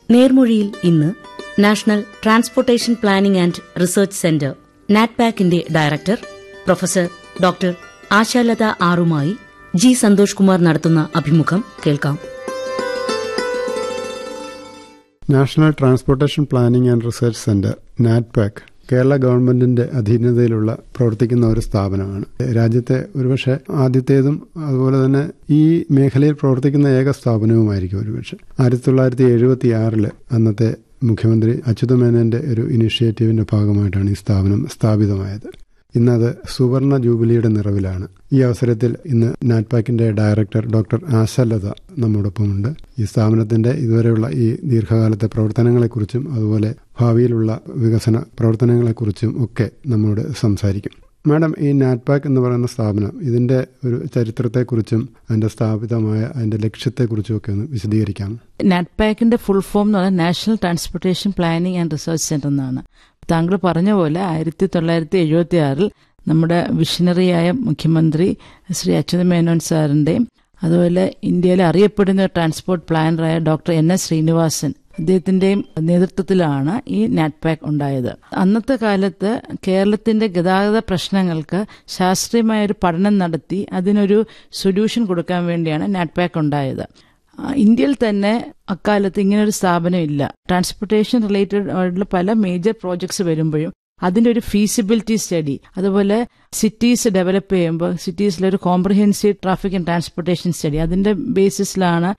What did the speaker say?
നേർമൊഴിയിൽ ഇന്ന് national transportation planning and research centre നാറ്റ്പാക്കിന്റെ director professor doctor Ashalatha ആറുമായി ജി സന്തോഷ് കുമാർ നടത്തുന്ന അഭിമുഖം കേൾക്കാം national transportation planning and research centre NATPAC Kerala ഗവൺമെന്റിന്റെ അധീനതയിലുള്ള പ്രവർത്തിക്കുന്ന ഒരു സ്ഥാപനമാണ് രാജ്യത്തെ ഒരുപക്ഷെ ആദ്യത്തേതും അതുപോലെ തന്നെ ഈ മേഖലയിൽ പ്രവർത്തിക്കുന്ന ഏക സ്ഥാപനവുമായിരിക്കും ഒരുപക്ഷെ ആയിരത്തി തൊള്ളായിരത്തി എഴുപത്തി ആറില് അന്നത്തെ മുഖ്യമന്ത്രി അച്യുതമേനന്റെ ഒരു ഇനിഷ്യേറ്റീവിന്റെ ഭാഗമായിട്ടാണ് ഈ സ്ഥാപനം സ്ഥാപിതമായത് ഇന്നത് സുവർണ ജൂബിലിയുടെ നിറവിലാണ് ഈ അവസരത്തിൽ ഇന്ന് നാറ്റ്പാക്കിന്റെ ഡയറക്ടർ ഡോക്ടർ ആശാലത നമ്മോടൊപ്പമുണ്ട് ഈ സ്ഥാപനത്തിന്റെ ഇതുവരെയുള്ള ഈ ദീർഘകാലത്തെ പ്രവർത്തനങ്ങളെക്കുറിച്ചും അതുപോലെ ഭാവിയിലുള്ള വികസന പ്രവർത്തനങ്ങളെക്കുറിച്ചും ഒക്കെ നമ്മോട് സംസാരിക്കും മാഡം ഈ നാറ്റ്പാക്ക് എന്ന് പറയുന്ന സ്ഥാപനം ഇതിന്റെ ഒരു ചരിത്രത്തെക്കുറിച്ചും അതിന്റെ സ്ഥാപിതമായ അതിന്റെ ലക്ഷ്യത്തെക്കുറിച്ചും ഒക്കെ ഒന്ന് വിശദീകരിക്കാം നാറ്റ്പാക്കിന്റെ ഫുൾ ഫോം എന്ന് പറഞ്ഞാൽ national transportation planning and research centre എന്നാണ് താങ്കൾ പറഞ്ഞ പോലെ ആയിരത്തി തൊള്ളായിരത്തി എഴുപത്തി ആറിൽ നമ്മുടെ വിഷണറിയായ മുഖ്യമന്ത്രി ശ്രീ അച്യുത മേനോൻ സാറിന്റെയും അതുപോലെ ഇന്ത്യയിലെ അറിയപ്പെടുന്ന ട്രാൻസ്പോർട്ട് പ്ലാനറായ ഡോക്ടർ എൻ എസ് ശ്രീനിവാസൻ അദ്ദേഹത്തിന്റെയും നേതൃത്വത്തിലാണ് ഈ നാറ്റ്പാക്ക് ഉണ്ടായത് അന്നത്തെ കാലത്ത് കേരളത്തിന്റെ ഗതാഗത പ്രശ്നങ്ങൾക്ക് ശാസ്ത്രീയമായ ഒരു പഠനം നടത്തി അതിനൊരു സൊല്യൂഷൻ കൊടുക്കാൻ വേണ്ടിയാണ് നാറ്റ്പാക്ക് ഉണ്ടായത് ഇന്ത്യയിൽ തന്നെ അക്കാലത്ത് ഇങ്ങനൊരു സ്ഥാപനം ഇല്ല ട്രാൻസ്പോർട്ടേഷൻ റിലേറ്റഡ് ആയിട്ടുള്ള പല മേജർ പ്രോജക്ട്സ് വരുമ്പോഴും അതിന്റെ ഒരു ഫീസിബിലിറ്റി സ്റ്റഡി അതുപോലെ സിറ്റീസ് ഡെവലപ്പ് ചെയ്യുമ്പോൾ സിറ്റീസിലെ ഒരു comprehensive traffic and transportation study അതിന്റെ ബേസിസിലാണ്